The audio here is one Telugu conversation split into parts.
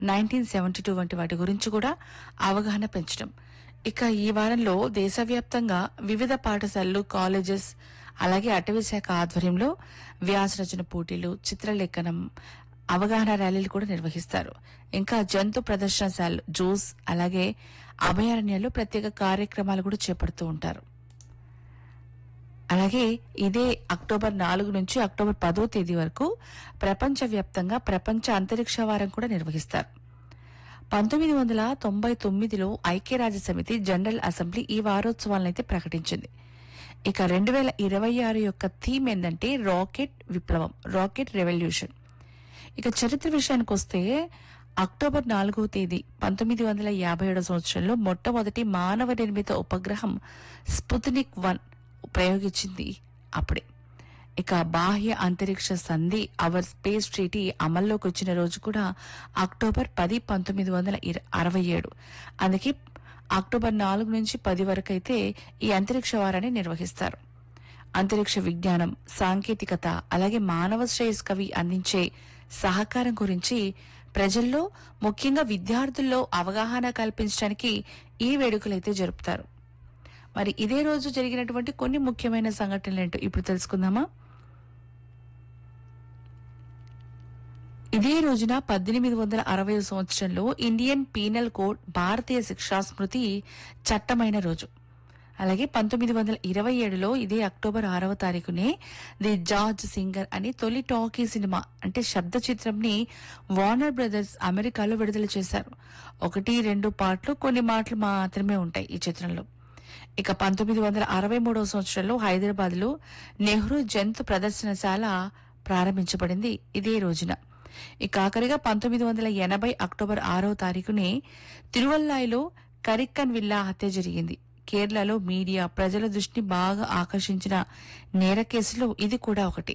నైన్టీన్ సెవెంటీ టూ వంటి వాటి గురించి కూడా అవగాహన పెంచడం ఇక ఈ వారంలో దేశవ్యాప్తంగా వివిధ పాఠశాలలు కాలేజెస్ అలాగే అటవీ శాఖ ఆధ్వర్యంలో వ్యాసరచన పోటీలు చిత్రలేఖనం అవగాహన ర్యాలీలు కూడా నిర్వహిస్తారు ఇంకా జంతు ప్రదర్శనశాలలు జూస్ అలాగే అభయారణ్యాల్లో ప్రత్యేక కార్యక్రమాలు కూడా చేపడుతూ ఉంటారు అలాగే ఇదే అక్టోబర్ నాలుగు నుంచి అక్టోబర్ పదో తేదీ వరకు ప్రపంచవ్యాప్తంగా ప్రపంచ అంతరిక్ష వారం కూడా నిర్వహిస్తారు పంతొమ్మిది వందల తొంభై తొమ్మిదిలో ఐక్యరాజ్య సమితి జనరల్ అసెంబ్లీ ఈ వారోత్సవాలను అయితే ప్రకటించింది ఇక రెండు వేల ఇరవై ఆరు యొక్క థీమ్ ఏంటంటే రాకెట్ విప్లవం రాకెట్ రెవల్యూషన్ ఇక చరిత్ర విషయానికి వస్తే అక్టోబర్ నాలుగవ తేదీ పంతొమ్మిది వందల యాభై ఏడో సంవత్సరంలో మొట్టమొదటి మానవ నిర్మిత ఉపగ్రహం స్పుత్నిక్ వన్ ప్రయోగించింది అప్పుడే ఇక బాహ్య అంతరిక్ష సంధి అవర్ స్పేస్ ట్రీటీ అమల్లోకి వచ్చిన రోజు కూడా అక్టోబర్ పది పంతొమ్మిది వందల ఇర- అరవై ఏడు అందుకే అక్టోబర్ నాలుగు నుంచి పది వరకు అయితే ఈ అంతరిక్ష వారాన్ని నిర్వహిస్తారు అంతరిక్ష విజ్ఞానం సాంకేతికత అలాగే మానవ శ్రేయస్ కవి అందించే సహకారం గురించి ప్రజల్లో ముఖ్యంగా విద్యార్థుల్లో అవగాహన కల్పించడానికి ఈ వేడుకలైతే జరుపుతారు మరి ఇదే రోజు జరిగినటువంటి కొన్ని ముఖ్యమైన సంఘటనలు ఏంటో ఇప్పుడు తెలుసుకుందామా ఇదే రోజున పద్దెనిమిది వందల అరవై సంవత్సరంలో ఇండియన్ పీనల్ కోడ్ భారతీయ శిక్షా స్మృతి చట్టమైన రోజు అలాగే పంతొమ్మిది వందల ఇరవై ఏడులో ఇదే అక్టోబర్ ఆరవ తారీఖునే ది జార్జ్ సింగర్ అని తొలి టాకీ సినిమా అంటే శబ్ద చిత్రంని వార్నర్ బ్రదర్స్ అమెరికాలో విడుదల చేశారు ఒకటి రెండు పాటలు కొన్ని మాటలు మాత్రమే ఉంటాయి ఈ చిత్రంలో ఇక పంతొమ్మిది వందల అరవై మూడవ సంవత్సరంలో హైదరాబాద్ లో నెహ్రూ జంతు ప్రదర్శనశాల ప్రారంభించబడింది ఇదే రోజున ఇక ఆఖరిగా పంతొమ్మిది వందల ఎనభై అక్టోబర్ ఆరో తారీఖునే తిరువల్లాయిలో కరిక్కన్ విల్లా హత్య జరిగింది కేరళలో మీడియా ప్రజల దృష్టిని బాగా ఆకర్షించిన నేర కేసులో ఇది కూడా ఒకటి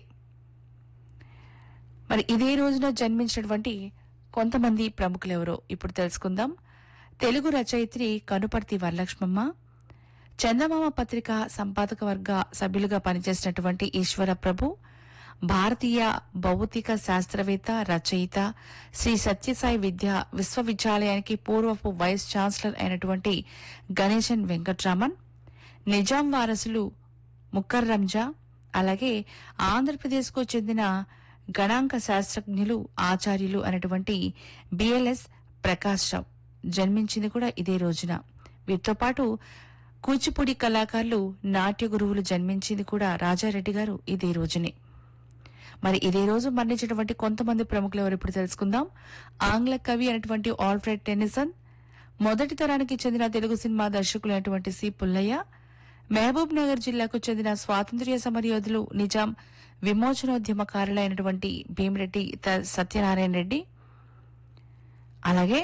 మరి ఇదే రోజున జన్మించినటువంటి కొంతమంది ప్రముఖులెవరో ఇప్పుడు తెలుసుకుందాం తెలుగు రచయిత్రి కనుపర్తి వరలక్ష్మమ్మ చందమామ పత్రిక సంపాదక వర్గ సభ్యులుగా పనిచేసినటువంటి ఈశ్వర ప్రభు భారతీయ భౌతిక శాస్త్రవేత్త రచయిత శ్రీ సత్యసాయి విద్య విశ్వవిద్యాలయానికి పూర్వపు వైస్ ఛాన్సలర్ అయినటువంటి గణేశన్ వెంకట్రామన్ నిజాం వారసులు ముక్కర్ రంజా అలాగే ఆంధ్రప్రదేశ్కు చెందిన గణాంక శాస్త్రజ్ఞులు ఆచార్యులు అనేటువంటి బిఎల్ఎస్ ప్రకాష్ రావు జన్మించింది కూడా ఇదే రోజున వీరితో పాటు కూచిపూడి కళాకారులు నాట్య గురువులు జన్మించింది కూడా రాజారెడ్డి గారు ఇదే రోజునే మరి ఇదే రోజు మరణించినటువంటి కొంతమంది ప్రముఖులు ఎవరు ఇప్పుడు తెలుసుకుందాం ఆంగ్ల కవి అయినటువంటి ఆల్ఫ్రెడ్ టెన్నిసన్ మొదటి తరానికి చెందిన తెలుగు సినిమా దర్శకులు అయినటువంటి సి పుల్లయ్య మహబూబ్ నగర్ జిల్లాకు చెందిన స్వాతంత్ర్య సమరయోధులు నిజాం విమోచనోద్యమకారులైనటువంటి భీమిరెడ్డి త- సత్యనారాయణ రెడ్డి అలాగే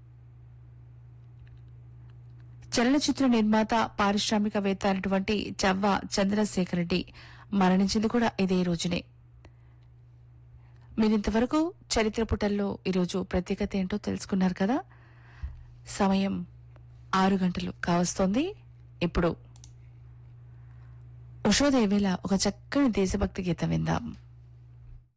చలనచిత్ర నిర్మాత పారిశ్రామికవేత్త అయినటువంటి చవ్వ చంద్రశేఖర్ రెడ్డి మరణించింది కూడా ఇదే రోజునే మీరు ఇంతవరకు చరిత్ర పుటల్లో ఈరోజు ప్రత్యేకత ఏంటో తెలుసుకున్నారు కదా సమయం ఆరు గంటలు కావస్తోంది ఇప్పుడు ఉషోదయ వేళ ఒక చక్కని దేశభక్తి గీతం విందాం